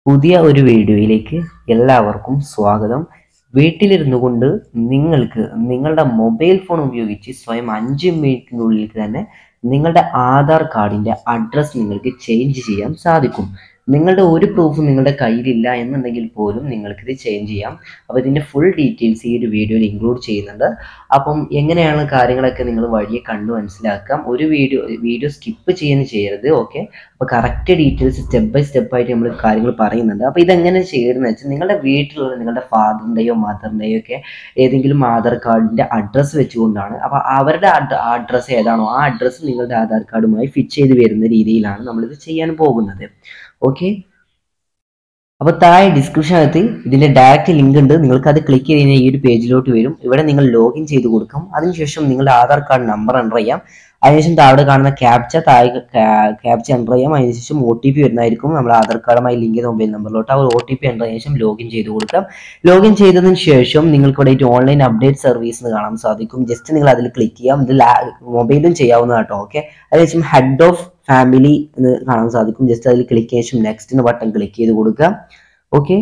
പുതിയ ഒരു വീഡിയോയിലേക്ക് എല്ലാവർക്കും സ്വാഗതം വീട്ടിലിരുന്നു കൊണ്ട് നിങ്ങൾക്ക് നിങ്ങളുടെ മൊബൈൽ ഫോൺ ഉപയോഗിച്ച് സ്വയം അഞ്ച് മിനിറ്റിനുള്ളിൽ തന്നെ നിങ്ങളുടെ ആധാർ കാർഡിൻ്റെ അഡ്രസ്സ് നിങ്ങൾക്ക് ചേഞ്ച് ചെയ്യാൻ സാധിക്കും നിങ്ങളുടെ ഒരു പ്രൂഫ് നിങ്ങളുടെ കയ്യിലില്ല എന്നുണ്ടെങ്കിൽ പോലും നിങ്ങൾക്കിത് ചേഞ്ച് ചെയ്യാം അപ്പോൾ ഇതിൻ്റെ ഫുൾ ഡീറ്റെയിൽസ് ഈ ഒരു വീഡിയോയിൽ ഇൻക്ലൂഡ് ചെയ്യുന്നുണ്ട് അപ്പം എങ്ങനെയാണ് കാര്യങ്ങളൊക്കെ നിങ്ങൾ വഴിയെ കണ്ടു മനസ്സിലാക്കാം ഒരു വീഡിയോ വീഡിയോ സ്കിപ്പ് ചെയ്യുന്ന ചെയ്യരുത് ഓക്കെ അപ്പോൾ correct details step by step ആയിട്ട് നമ്മൾ കാര്യങ്ങൾ പറയുന്നുണ്ട് അപ്പോൾ ഇതെങ്ങനെ ചെയ്യണമെന്ന് വെച്ചാൽ നിങ്ങളുടെ വീട്ടിലുള്ള നിങ്ങളുടെ ഫാദറിൻ്റെയോ മദറിൻ്റെയോ ഒക്കെ ഏതെങ്കിലും ആധാർ കാർഡിൻ്റെ അഡ്രസ്സ് വെച്ചുകൊണ്ടാണ് അപ്പോൾ അവരുടെ അഡ്രസ്സ് ഏതാണോ ആ അഡ്രസ്സ് നിങ്ങളുടെ ആധാർ കാർഡുമായി ഫിറ്റ് ചെയ്ത് വരുന്ന രീതിയിലാണ് നമ്മളിത് ചെയ്യാൻ പോകുന്നത് ഓക്കെ അപ്പോൾ താഴെ ഡിസ്ക്രിപ്ഷനകത്ത് ഇതിൻ്റെ ഡയറക്റ്റ് ലിങ്ക് ഉണ്ട് നിങ്ങൾക്ക് അത് ക്ലിക്ക് ചെയ്ത് കഴിഞ്ഞാൽ ഈ ഒരു പേജിലോട്ട് വരും ഇവിടെ നിങ്ങൾ ലോഗിൻ ചെയ്ത് കൊടുക്കും അതിനുശേഷം നിങ്ങളുടെ ആധാർ കാർഡ് നമ്പർ എൻ്റർ ചെയ്യാം അതിനുശേഷം താഴെ കാണുന്ന ക്യാപ്ച താഴെ ക്യാപ്ച എൻ്റർ ചെയ്യാം അതിനുശേഷം ഒ ടി പി വരുന്നതായിരിക്കും നമ്മുടെ ആധാർ കാർഡുമായി ലിങ്ക് ചെയ്ത മൊബൈൽ നമ്പറിലോട്ട് ആ ഒ ടി പി എൻ്റർ ചെയ്ത ശേഷം ലോഗിൻ ചെയ്ത് കൊടുക്കാം ലോഗിൻ ചെയ്തതിന് ശേഷം നിങ്ങൾക്ക് ഇവിടെ ഓൺലൈൻ അപ്ഡേറ്റ് സർവീസ് എന്ന് കാണാൻ സാധിക്കും ജസ്റ്റ് നിങ്ങൾ അതിൽ ക്ലിക്ക് ചെയ്യാം ഇത് മൊബൈലും ചെയ്യാവുന്നതാട്ടോ ഓക്കെ അതിനുശേഷം ഹെഡ് ഓഫ് ഫാമിലി എന്ന് കാണാൻ സാധിക്കും ജസ്റ്റ് അതിൽ ക്ലിക്ക് ചെയ്ത ശേഷം നെക്സ്റ്റ് എന്ന് ബട്ടൺ ക്ലിക്ക് ചെയ്ത് കൊടുക്കുക ഓക്കെ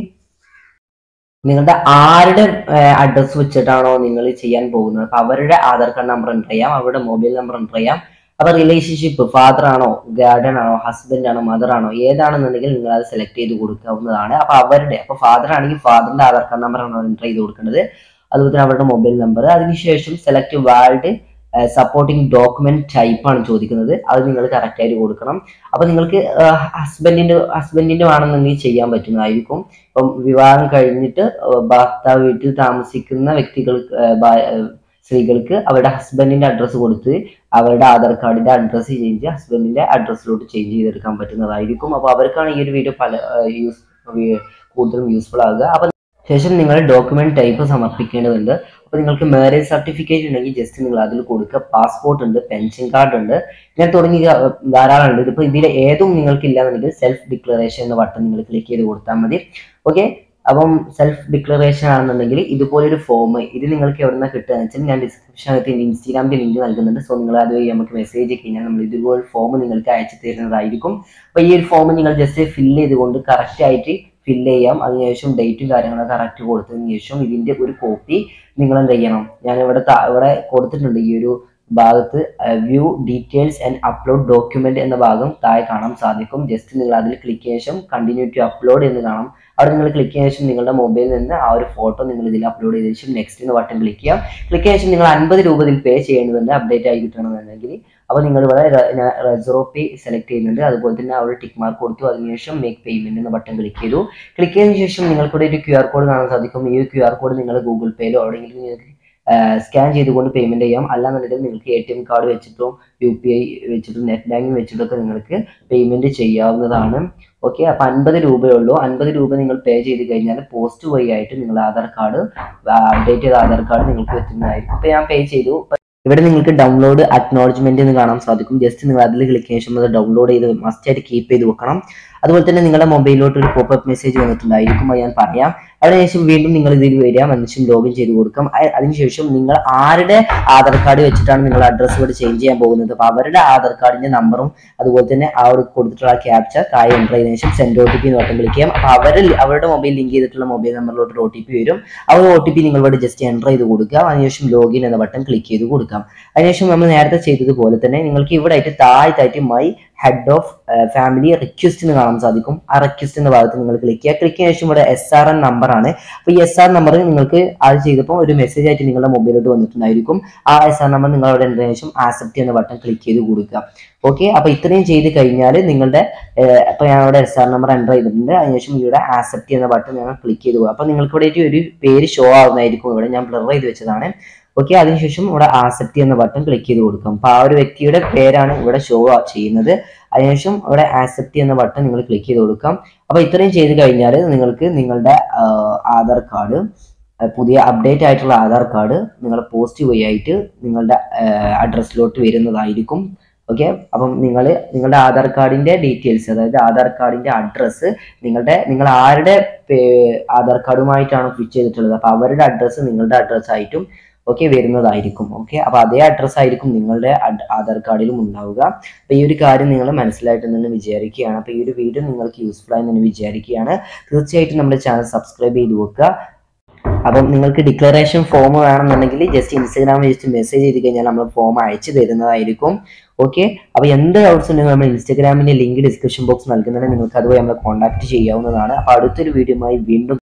നിങ്ങളുടെ ആരുടെ അഡ്രസ്സ് വെച്ചിട്ടാണോ നിങ്ങൾ ചെയ്യാൻ പോകുന്നത് അപ്പൊ അവരുടെ ആധാർ കാർഡ് നമ്പർ എൻ്റർ ചെയ്യാം അവരുടെ മൊബൈൽ നമ്പർ എൻ്റർ ചെയ്യാം അപ്പൊ റിലേഷൻഷിപ്പ് ഫാദർ ആണോ ഗാർഡൻ ആണോ ഹസ്ബൻഡ് ആണോ മദർ ആണോ ഏതാണെന്നുണ്ടെങ്കിൽ നിങ്ങൾ അത് സെലക്ട് ചെയ്ത് കൊടുക്കാവുന്നതാണ് അപ്പൊ അവരുടെ അപ്പൊ ഫാദർ ആണെങ്കിൽ ഫാദറിന്റെ ആധാർ കാർഡ് നമ്പർ ആണ് എൻ്റർ ചെയ്ത് കൊടുക്കേണ്ടത് അതുപോലെ തന്നെ അവരുടെ മൊബൈൽ നമ്പർ അതിനുശേഷം select valid supporting document type ആണ് ചോദിക്കുന്നത് അത് നിങ്ങൾ കറക്റ്റ് ആയിട്ട് കൊടുക്കണം അപ്പൊ നിങ്ങൾക്ക് ഹസ്ബൻഡിന്റെ ഹസ്ബൻഡിന്റെ ആണെന്നുണ്ടെങ്കിൽ ചെയ്യാൻ പറ്റുന്നതായിരിക്കും ഇപ്പം വിവാഹം കഴിഞ്ഞിട്ട് ഭർത്താവ് വീട്ടിൽ താമസിക്കുന്ന വ്യക്തികൾക്ക് സ്ത്രീകൾക്ക് അവരുടെ ഹസ്ബൻഡിന്റെ അഡ്രസ്സ് കൊടുത്ത് അവരുടെ ആധാർ കാർഡിന്റെ അഡ്രസ്സ് ചേഞ്ച് ഹസ്ബൻഡിന്റെ അഡ്രസ്സിലോട്ട് ചേഞ്ച് ചെയ്തെടുക്കാൻ പറ്റുന്നതായിരിക്കും അപ്പോൾ അവർക്കാണ് ഈ ഒരു വീഡിയോ പല യൂസ് കൂടുതലും യൂസ്ഫുൾ ആകുക അപ്പൊ ശേഷം നിങ്ങൾ ഡോക്യുമെന്റ് ടൈപ്പ് സമർപ്പിക്കേണ്ടതുണ്ട് അപ്പോൾ നിങ്ങൾക്ക് മാരേജ് സർട്ടിഫിക്കറ്റ് ഉണ്ടെങ്കിൽ ജസ്റ്റ് നിങ്ങൾ അതിൽ കൊടുക്കുക പാസ്പോർട്ട് ഉണ്ട് പെൻഷൻ കാർഡ് ഉണ്ട് ഇങ്ങനെ തുടങ്ങി ധാരാളം ഉണ്ട് ഇതിപ്പോൾ ഇതിൽ ഏതും നിങ്ങൾക്ക് ഇല്ലാന്നുണ്ടെങ്കിൽ സെൽഫ് ഡിക്ലറേഷൻ എന്ന ബട്ടൺ നിങ്ങൾ ക്ലിക്ക് ചെയ്ത് കൊടുത്താൽ മതി ഓക്കെ അപ്പം സെൽഫ് ഡിക്ലറേഷൻ ആണെന്നുണ്ടെങ്കിൽ ഇതുപോലൊരു ഫോം ഇത് നിങ്ങൾക്ക് എവിടെ നിന്ന് കിട്ടുക വെച്ചാൽ ഞാൻ ഡിസ്ക്രിപ്ഷനകത്ത് ഇൻസ്റ്റാഗ്രാമിന്റെ ലിങ്ക് നൽകുന്നുണ്ട് സോ നിങ്ങൾ അതുവഴി നമുക്ക് മെസ്സേജ് കഴിഞ്ഞാൽ നമ്മൾ ഇതുപോലെ ഫോം നിങ്ങൾക്ക് അയച്ചു തരുന്നതായിരിക്കും അപ്പോൾ ഈ ഒരു ഫോം നിങ്ങൾ ജസ്റ്റ് ഫില്ല് ചെയ്തുകൊണ്ട് കറക്റ്റ് ആയിട്ട് ഫില്ല് ചെയ്യാം അതിനുശേഷം ഡേറ്റും കാര്യങ്ങളൊക്കെ കറക്റ്റ് കൊടുത്തതിന് ശേഷം ഇതിന്റെ ഒരു കോപ്പി നിങ്ങൾ എന്ത് ചെയ്യണം ഞാൻ ഇവിടെ ഇവിടെ കൊടുത്തിട്ടുണ്ട് ഈ ഒരു ഭാഗത്ത് view details and upload document എന്ന ഭാഗം താഴെ കാണാൻ സാധിക്കും ജസ്റ്റ് നിങ്ങൾ അതിൽ ക്ലിക്ക് ചെയ്ത ശേഷം കണ്ടിന്യൂ ടു അപ്ലോഡ് എന്ന് കാണാം അവിടെ നിങ്ങൾ ക്ലിക്ക് ചെയ്ത ശേഷം നിങ്ങളുടെ മൊബൈലിൽ നിന്ന് ആ ഒരു ഫോട്ടോ നിങ്ങൾ ഇതിൽ അപ്ലോഡ് ചെയ്ത ശേഷം നെക്സ്റ്റ് എന്ന് ബട്ടൺ ക്ലിക്ക് ചെയ്യാം ക്ലിക്ക് ചെയ്ത ശേഷം നിങ്ങൾ അൻപത് രൂപ ഇതിൽ പേ ചെയ്യേണ്ടതുണ്ട് അപ്ഡേറ്റ് ആയി കിട്ടണമെന്നുണ്ടെങ്കിൽ അപ്പോൾ നിങ്ങൾ ഇവിടെ റെസറോ പേ സെലക്ട് ചെയ്യുന്നുണ്ട് അതുപോലെ തന്നെ അവിടെ ടിക്ക് മാർക്ക് കൊടുത്തു അതിനുശേഷം മേക്ക് പേയ്മെന്റ് എന്ന ബട്ടൺ ക്ലിക്ക് ചെയ്തു ക്ലിക്ക് ചെയ്തതിനു ശേഷം നിങ്ങൾക്കിവിടെ ഒരു ക്യു ആർ കോഡ് കാണാൻ സാധിക്കും ഈ ക്യു ആർ കോഡ് നിങ്ങൾ ഗൂഗിൾ പേയിലോ എവിടെയെങ്കിലും നിങ്ങൾക്ക് സ്കാൻ ചെയ്തുകൊണ്ട് പേയ്മെന്റ് ചെയ്യാം അല്ലാന്നുണ്ടെങ്കിൽ നിങ്ങൾക്ക് എ ടി എം കാർഡ് വെച്ചിട്ടും യു പി ഐ വെച്ചിട്ടും നെറ്റ് ബാങ്കിങ് വെച്ചിട്ടൊക്കെ നിങ്ങൾക്ക് പേയ്മെന്റ് ചെയ്യാവുന്നതാണ് ഓക്കെ അപ്പൊ അൻപത് രൂപയേ ഉള്ളൂ അൻപത് രൂപ നിങ്ങൾ പേ ചെയ്ത് കഴിഞ്ഞാൽ പോസ്റ്റ് വഴി ആയിട്ട് നിങ്ങൾ ആധാർ കാർഡ് അപ്ഡേറ്റ് ചെയ്ത ആധാർ കാർഡ് നിങ്ങൾക്ക് എത്തുന്നതായിരിക്കും ഇപ്പൊ ഞാൻ പേ ചെയ്തു ഇവിടെ നിങ്ങൾക്ക് ഡൗൺലോഡ് അക്നോളജ്മെന്റ് എന്ന് കാണാൻ സാധിക്കും ജസ്റ്റ് നിങ്ങൾ അതിൽ ക്ലിക്ക് ചെയ്യുന്ന ശേഷം അത് ഡൗൺലോഡ് ചെയ്ത് മസ്റ്റ് ആയിട്ട് കീപ്പ് ചെയ്ത് വെക്കണം അതുപോലെ തന്നെ നിങ്ങളുടെ മൊബൈലിലോട്ട് ഒരു പോപ്പ് മെസ്സേജ് വന്നിട്ടുണ്ടായിരിക്കും അത് ഞാൻ പറയാം അതിനുശേഷം വീണ്ടും നിങ്ങൾ ഇതിൽ വരിക അതിനുശേഷം ലോഗിൻ ചെയ്ത് കൊടുക്കാം അതിനുശേഷം നിങ്ങൾ ആരുടെ ആധാർ കാർഡ് വെച്ചിട്ടാണ് നിങ്ങൾ അഡ്രസ്സ് ഇവിടെ ചേഞ്ച് ചെയ്യാൻ പോകുന്നത് അപ്പോൾ അവരുടെ ആധാർ കാർഡിന്റെ നമ്പറും അതുപോലെ തന്നെ ആ ഒരു കൊടുത്തിട്ടുള്ള ക്യാപ്ചർ താഴെ എൻ്റർ ചെയ്തതിനു ശേഷം സെൻഡ് ഒ ടി പി നോട്ടം ക്ലിക്ക് ചെയ്യാം അപ്പോൾ അവർ അവരുടെ മൊബൈൽ ലിങ്ക് ചെയ്തിട്ടുള്ള മൊബൈൽ നമ്പറിലോട്ട് ഒരു ഒ ടി പി വരും ആ ഒരു ഒ ടി പി നിങ്ങൾ ഇവിടെ ജസ്റ്റ് എൻ്റർ ചെയ്ത് കൊടുക്കുക അതിനുശേഷം ലോഗിൻ എന്ന ബട്ടൺ ക്ലിക്ക് ചെയ്ത് കൊടുക്കാം അതിനുശേഷം നമ്മൾ നേരത്തെ ചെയ്തതുപോലെ തന്നെ നിങ്ങൾക്ക് ഇവിടെ ആയിട്ട് താഴത്തായിട്ട് my head of family request എന്ന് കാണാൻ സാധിക്കും ആ റിക്വസ്റ്റ് എന്ന ഭാഗത്ത് നിങ്ങൾ ക്ലിക്ക് ചെയ്യുക ക്ലിക്ക് ചെയ്യുന്ന ശേഷം ഇവിടെ എസ് ആർ എൻ നമ്പർ ആണ് അപ്പോൾ ഈ എസ് ആർ നമ്പർ നിങ്ങൾക്ക് അത് ചെയ്തപ്പോൾ ഒരു മെസ്സേജ് ആയിട്ട് നിങ്ങളുടെ മൊബൈലിലോട്ട് വന്നിട്ടുണ്ടായിരിക്കും ആ എസ് ആർ നമ്പർ നിങ്ങൾ അവിടെ എൻ്റർ ശേഷം ആക്സെപ്റ്റ് എന്ന ബട്ടൺ ക്ലിക്ക് ചെയ്ത് കൊടുക്കുക ഓക്കെ അപ്പോൾ ഇത്രയും ചെയ്ത് കഴിഞ്ഞാൽ നിങ്ങളുടെ അപ്പോൾ ഞാൻ അവിടെ എസ് ആർ നമ്പർ എൻ്റർ ചെയ്തിട്ടുണ്ട് അതിനുശേഷം ഇവിടെ ആക്സെപ്റ്റ് എന്ന ബട്ടൺ ഞങ്ങൾ ക്ലിക്ക് ചെയ്ത് പോകുക അപ്പോൾ നിങ്ങൾക്ക് ഇവിടെ ഒരു പേര് ഷോ ആവുന്നതായിരിക്കും ഇവിടെ ഞാൻ ബ്ലർ ചെയ്ത് വെച്ചതാണ് ഓക്കെ അതിനുശേഷം ഇവിടെ ആക്സെപ്റ്റ് എന്ന ബട്ടൺ ക്ലിക്ക് ചെയ്ത് കൊടുക്കാം അപ്പോൾ ആ ഒരു വ്യക്തിയുടെ പേരാണ് ഇവിടെ ഷോ ചെയ്യുന്നത് അതിനുശേഷം ഇവിടെ ആക്സെപ്റ്റ് എന്ന ബട്ടൺ നിങ്ങൾ ക്ലിക്ക് ചെയ്ത് കൊടുക്കാം അപ്പോൾ ഇത്രയും ചെയ്ത് കഴിഞ്ഞാൽ നിങ്ങൾക്ക് നിങ്ങളുടെ ആധാർ കാർഡ് പുതിയ അപ്ഡേറ്റ് ആയിട്ടുള്ള ആധാർ കാർഡ് നിങ്ങളുടെ പോസ്റ്റ് വഴി ആയിട്ട് നിങ്ങളുടെ അഡ്രസ്സിലോട്ട് വരുന്നതായിരിക്കും ഓക്കെ അപ്പം നിങ്ങൾ നിങ്ങളുടെ ആധാർ കാർഡിന്റെ ഡീറ്റെയിൽസ് അതായത് ആധാർ കാർഡിന്റെ അഡ്രസ്സ് നിങ്ങളുടെ നിങ്ങൾ ആരുടെ ആധാർ കാർഡുമായിട്ടാണ് ഫിറ്റ് ചെയ്തിട്ടുള്ളത് അപ്പോൾ അവരുടെ അഡ്രസ്സ് നിങ്ങളുടെ അഡ്രസ്സ് ആയിട്ടും ഓക്കെ വരുന്നതായിരിക്കും ഓക്കെ അപ്പോൾ അതേ അഡ്രസ്സ് ആയിരിക്കും നിങ്ങളുടെ അഡ്- ആധാർ കാർഡിലും ഉണ്ടാവുക അപ്പോൾ ഈ ഒരു കാര്യം നിങ്ങൾ മനസ്സിലായിട്ട് തന്നെ വിചാരിക്കുകയാണ് അപ്പോൾ ഈ ഒരു വീഡിയോ നിങ്ങൾക്ക് യൂസ്ഫുൾ ആയി തന്നെ വിചാരിക്കുകയാണ് തീർച്ചയായിട്ടും നമ്മുടെ ചാനൽ സബ്സ്ക്രൈബ് ചെയ്ത് വെക്കുക അപ്പം നിങ്ങൾക്ക് ഡിക്ലറേഷൻ ഫോം വേണമെന്നുണ്ടെങ്കിൽ ജസ്റ്റ് ഇൻസ്റ്റാഗ്രാമിൽ ജസ്റ്റ് മെസ്സേജ് ചെയ്ത് കഴിഞ്ഞാൽ നമ്മൾ ഫോം അയച്ചു തരുന്നതായിരിക്കും ഓക്കെ അപ്പോൾ എന്ത് ഡൗട്ട്സ് ഉണ്ടെങ്കിൽ നമ്മൾ ഇൻസ്റ്റാഗ്രാമിന്റെ ലിങ്ക് ഡിസ്ക്രിപ്ഷൻ ബോക്സ് നൽകുന്നുണ്ടെങ്കിൽ നിങ്ങൾക്ക് അതുവഴി നമ്മളെ കോൺടാക്ട് ചെയ്യാവുന്നതാണ് അപ്പോൾ അടുത്തൊരു വീഡിയോയുമായി വീണ്ടും